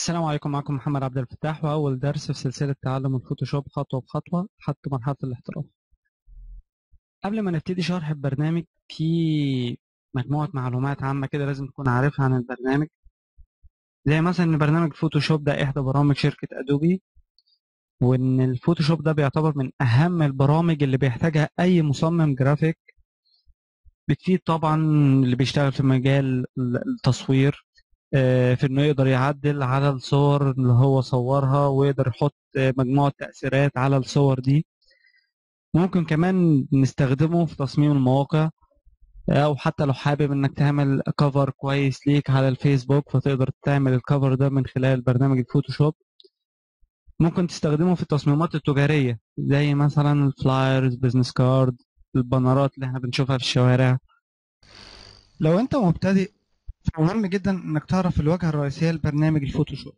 السلام عليكم معكم محمد عبد الفتاح وأول درس في سلسلة تعلم الفوتوشوب خطوة بخطوة لحد مرحلة الاحتراف قبل ما نبتدي شرح البرنامج في مجموعة معلومات عامة كده لازم تكون عارفها عن البرنامج زي مثلا إن برنامج فوتوشوب ده إحدى برامج شركة أدوبي وإن الفوتوشوب ده بيعتبر من أهم البرامج اللي بيحتاجها أي مصمم جرافيك بتفيد طبعا اللي بيشتغل في مجال التصوير آه، في انه يقدر يعدل على الصور اللي هو صورها ويقدر يحط آه، مجموعة تأثيرات على الصور دي ممكن كمان نستخدمه في تصميم المواقع او حتى لو حابب انك تعمل كفر كويس ليك على الفيسبوك فتقدر تعمل الكفر ده من خلال برنامج الفوتوشوب ممكن تستخدمه في التصميمات التجارية زي مثلا الفلايرز بزنس كارد البانرات اللي احنا بنشوفها في الشوارع لو انت مبتدئ مهم جدا انك تعرف الواجهة الرئيسية لبرنامج الفوتوشوب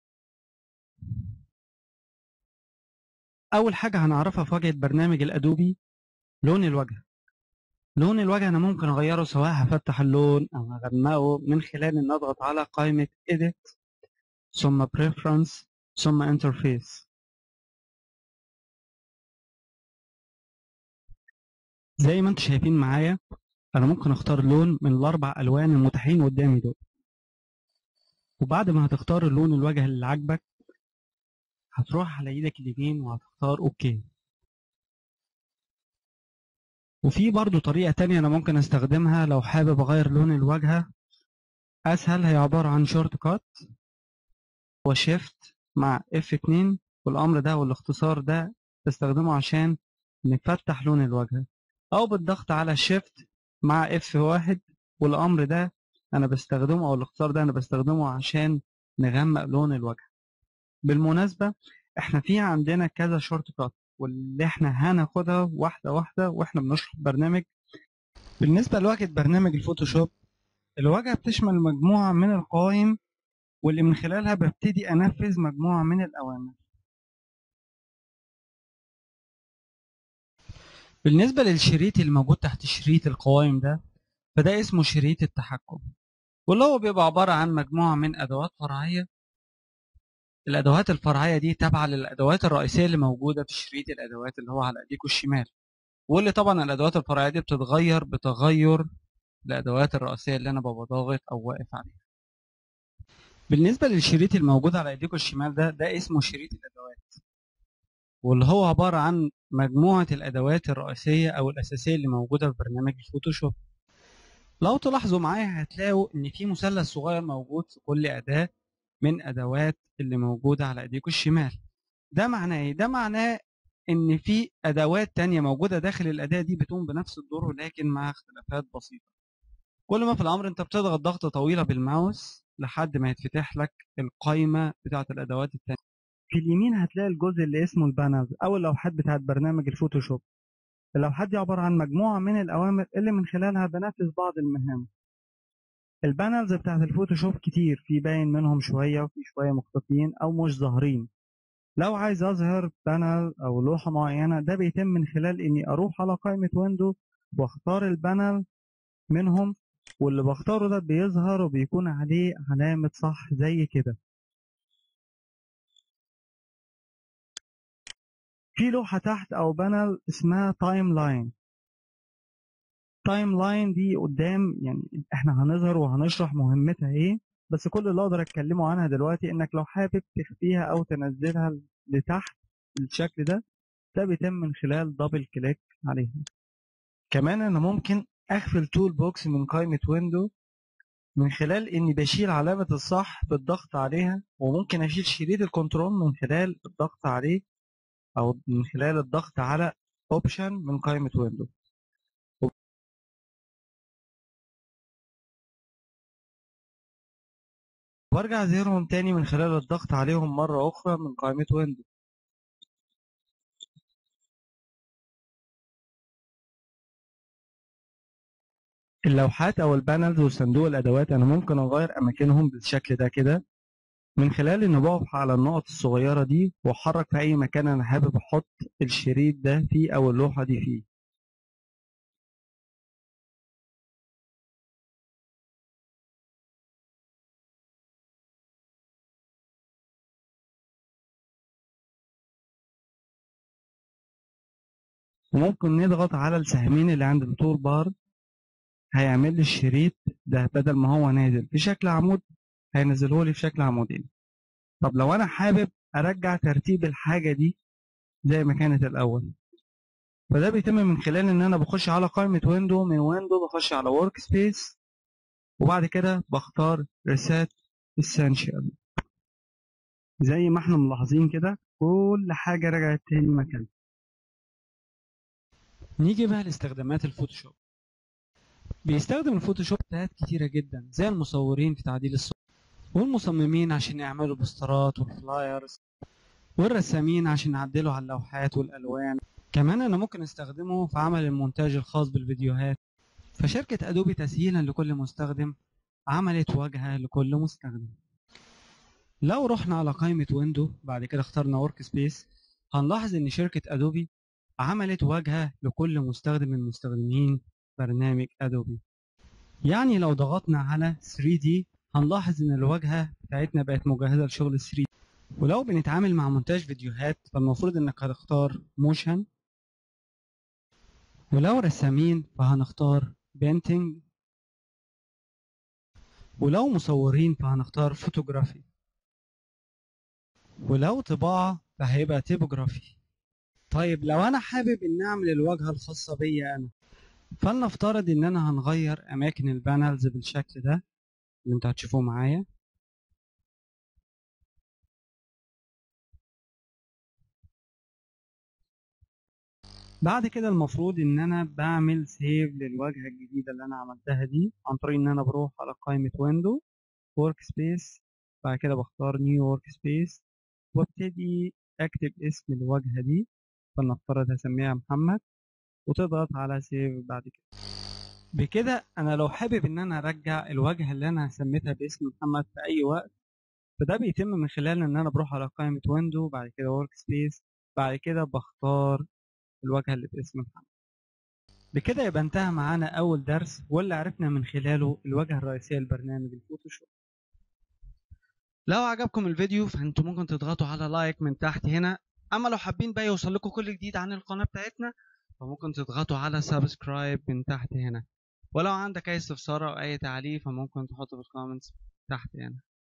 اول حاجة هنعرفها في واجهة برنامج الادوبي لون الواجهة لون الواجهة انا ممكن اغيره سواء هفتح اللون او هغمقه من خلال ان اضغط على قائمة edit ثم preference ثم interface زي ما انتم شايفين معايا انا ممكن اختار لون من الاربع الوان المتاحين قدامي دول وبعد ما هتختار اللون الواجهه اللي عاجبك هتروح على ايدك اليمين وهتختار اوكي وفي برضو طريقة تانية أنا ممكن أستخدمها لو حابب أغير لون الواجهة أسهل هي عبارة عن شورت كات وشيفت مع F2 والأمر ده والاختصار ده تستخدمه عشان نفتح لون الواجهة أو بالضغط على شيفت مع اف واحد والامر ده انا بستخدمه او الاختصار ده انا بستخدمه عشان نغمق لون الواجهه بالمناسبه احنا في عندنا كذا شورت كات واللي احنا هناخدها واحده واحده واحنا بنشرح البرنامج بالنسبه لواجهه برنامج الفوتوشوب الواجهه بتشمل مجموعه من القوائم واللي من خلالها ببتدي انفذ مجموعه من الاوامر بالنسبة للشريط اللي موجود تحت شريط القوائم ده فده اسمه شريط التحكم واللي هو بيبقى عبارة عن مجموعة من أدوات فرعية الأدوات الفرعية دي تابعة للأدوات الرئيسية اللي موجودة في شريط الأدوات اللي هو على إيديكوا الشمال واللي طبعا الأدوات الفرعية دي بتتغير بتغير الأدوات الرئيسية اللي أنا ببقى ضاغط أو واقف عليها بالنسبة للشريط الموجود على إيديكوا الشمال ده ده اسمه شريط الأدوات واللي هو عبارة عن مجموعة الأدوات الرئيسية أو الأساسية اللي موجودة في برنامج الفوتوشوب لو تلاحظوا معايا هتلاقوا إن في مثلث صغير موجود في كل أداة من أدوات اللي موجودة على إيديكم الشمال ده معناه إيه؟ ده معناه إن في أدوات تانية موجودة داخل الأداة دي بتقوم بنفس الدور ولكن مع اختلافات بسيطة كل ما في الأمر أنت بتضغط ضغطة طويلة بالماوس لحد ما يتفتح لك القائمة بتاعة الأدوات التانية في اليمين هتلاقي الجزء اللي اسمه البانرز او اللوحات بتاعت برنامج الفوتوشوب اللوحات دي عبارة عن مجموعة من الأوامر اللي من خلالها بنفذ بعض المهام البانلز بتاعت الفوتوشوب كتير في باين منهم شوية وفي شوية مختفيين أو مش ظاهرين لو عايز أظهر بانل أو لوحة معينة ده بيتم من خلال إني أروح على قائمة ويندو واختار البانل منهم واللي بختاره ده بيظهر وبيكون عليه علامة صح زي كده في لوحة تحت أو بانل اسمها تايم لاين تايم لاين دي قدام يعني احنا هنظهر وهنشرح مهمتها ايه بس كل اللي اقدر اتكلمه عنها دلوقتي انك لو حابب تخفيها او تنزلها لتحت بالشكل ده ده بيتم من خلال دبل كليك عليها كمان انا ممكن اخفي التول بوكس من قائمة ويندو من خلال اني بشيل علامة الصح بالضغط عليها وممكن اشيل شريط الكنترول من خلال الضغط عليه او من خلال الضغط على اوبشن من قائمة ويندو وارجع ازهرهم تاني من خلال الضغط عليهم مرة اخرى من قائمة ويندو اللوحات او البانلز وصندوق الادوات انا ممكن اغير اماكنهم بالشكل ده كده من خلال اني بقف على النقط الصغيرة دي واحرك في اي مكان انا حابب احط الشريط ده فيه او اللوحة دي فيه وممكن نضغط على السهمين اللي عند التول بار هيعمل لي الشريط ده بدل ما هو نازل في شكل عمود هينزله لي في شكل عمودين طب لو انا حابب ارجع ترتيب الحاجه دي زي ما كانت الاول فده بيتم من خلال ان انا بخش على قائمه ويندو من ويندو بخش على ورك سبيس وبعد كده بختار ريسيت اسينشال زي ما احنا ملاحظين كده كل حاجه رجعت تاني مكانها نيجي بقى لاستخدامات الفوتوشوب بيستخدم الفوتوشوب تات كتيرة جدا زي المصورين في تعديل الصور والمصممين عشان يعملوا بوسترات والفلايرز والرسامين عشان يعدلوا على اللوحات والألوان كمان أنا ممكن استخدمه في عمل المونتاج الخاص بالفيديوهات فشركة أدوبي تسهيلا لكل مستخدم عملت واجهة لكل مستخدم لو رحنا على قائمة ويندو بعد كده اخترنا ورك سبيس هنلاحظ ان شركة ادوبي عملت واجهة لكل مستخدم من مستخدمين برنامج ادوبي يعني لو ضغطنا على 3D هنلاحظ ان الواجهة بتاعتنا بقت مجهزة لشغل 3D ولو بنتعامل مع مونتاج فيديوهات فالمفروض انك هتختار موشن ولو رسامين فهنختار بينتنج ولو مصورين فهنختار فوتوغرافي ولو طباعة فهيبقى تيبوجرافي طيب لو انا حابب ان اعمل الواجهة الخاصة بيا انا فلنفترض ان انا هنغير اماكن البانلز بالشكل ده اللي انتوا هتشوفوه معايا بعد كده المفروض ان انا بعمل سيف للواجهة الجديدة اللي انا عملتها دي عن طريق ان انا بروح على قائمة ويندو ورك سبيس بعد كده بختار نيو ورك سبيس وابتدي اكتب اسم الواجهة دي فلنفترض هسميها محمد وتضغط على سيف بعد كده بكده انا لو حابب ان انا ارجع الواجهة اللي انا سميتها باسم محمد في اي وقت فده بيتم من خلال ان انا بروح على قائمة ويندو بعد كده ورك سبيس بعد كده بختار الواجهة اللي باسم محمد بكده يبقى انتهى معانا اول درس واللي عرفنا من خلاله الواجهة الرئيسية لبرنامج الفوتوشوب لو عجبكم الفيديو فانتم ممكن تضغطوا على لايك من تحت هنا اما لو حابين بقى يوصل لكم كل جديد عن القناة بتاعتنا فممكن تضغطوا على سبسكرايب من تحت هنا ولو عندك اي استفسار او اي تعليق فممكن تحطه في الكومنتس تحت هنا